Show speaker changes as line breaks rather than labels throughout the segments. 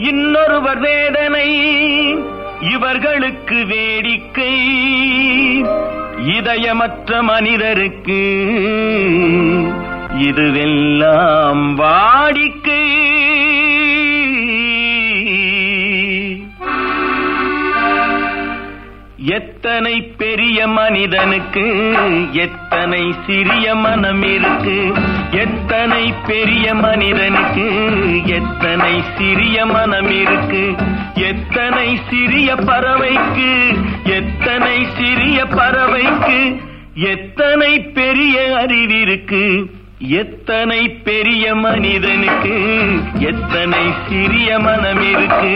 இன்னொருவர் வேதனை இவர்களுக்கு வேடிக்கை இதயமற்ற மனிதருக்கு இதுவெல்லாம் வாடிக்கை எத்தனை பெரிய மனிதனுக்கு எத்தனை சிறிய மனம் இருக்கு எத்தனை பெரிய மனிதனுக்கு எத்தனை சிறிய மனம் இருக்கு எத்தனை சிறிய பறவைக்கு எத்தனை சிறிய பறவைக்கு எத்தனை பெரிய அறிவிருக்கு எத்தனை பெரிய மனிதனுக்கு எத்தனை சிறிய மனம் இருக்கு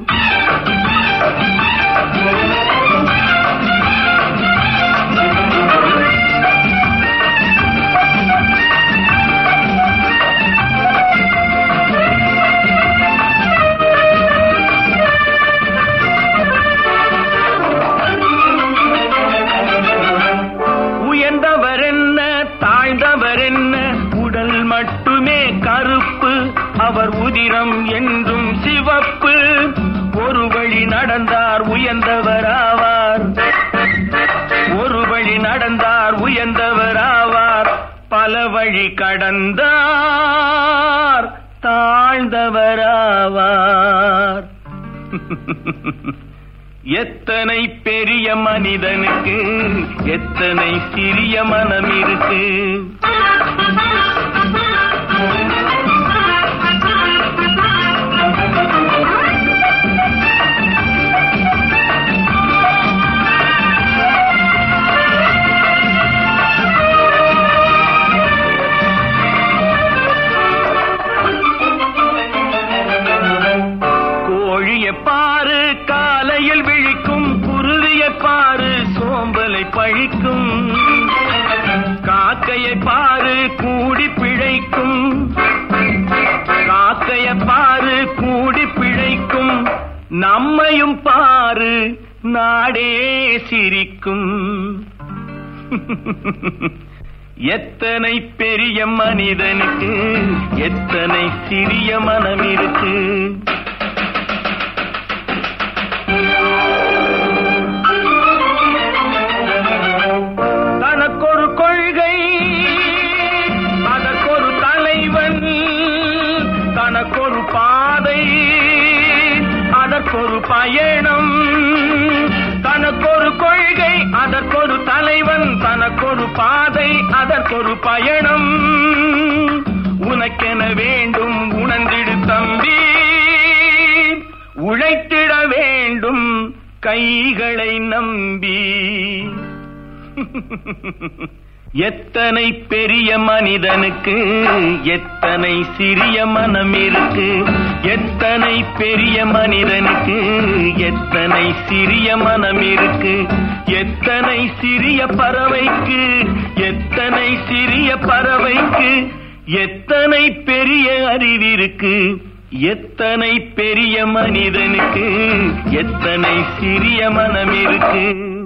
உயர்ந்தவர் என்ன தாழ்ந்தவர் என்ன உடல் மட்டுமே கருப்பு அவர் உதிரம் என்றும் சிவப்பு ஒரு வழி நடந்தார் உயர்ந்தவர் ஆவார் ஒரு வழி நடந்தார் உயர்ந்தவர் ஆவார் பல வழி கடந்தார் தாழ்ந்தவர் ஆவார் எத்தனை பெரிய மனிதனுக்கு எத்தனை சிறிய மனம் இருக்கு கோழியை பாரு காலையில் விழிக்கும் குருவியை பாரு சோம்பலை பழிக்கும் காக்கையை பாரு கூடி பிழைக்கும் காக்கையை பாரு கூடி பிழைக்கும் நம்மையும் பாரு நாடே சிரிக்கும் எத்தனை பெரிய மனிதனுக்கு எத்தனை சிறிய மனம் இருக்கு தனக்கொரு கொள்கை அதற்கொரு தலைவன் தனக்கொரு பாதை அதற்கொரு பயணம் தனக்கொரு கொள்கை அதற்கொரு தலைவன் தனக்கொரு பாதை அதற்கொரு பயணம் உனக்கென வேண்டும் உணர்ந்திடு தம்பி உழைத்திட வேண்டும் கைகளை நம்பி எத்தனை பெரிய மனிதனுக்கு எத்தனை சிறிய மனம் இருக்கு எத்தனை பெரிய மனிதனுக்கு எத்தனை சிறிய மனம் இருக்கு எத்தனை சிறிய பறவைக்கு எத்தனை சிறிய பறவைக்கு எத்தனை பெரிய அறிவிருக்கு எத்தனை பெரிய மனிதனுக்கு எத்தனை சிறிய மனம் இருக்கு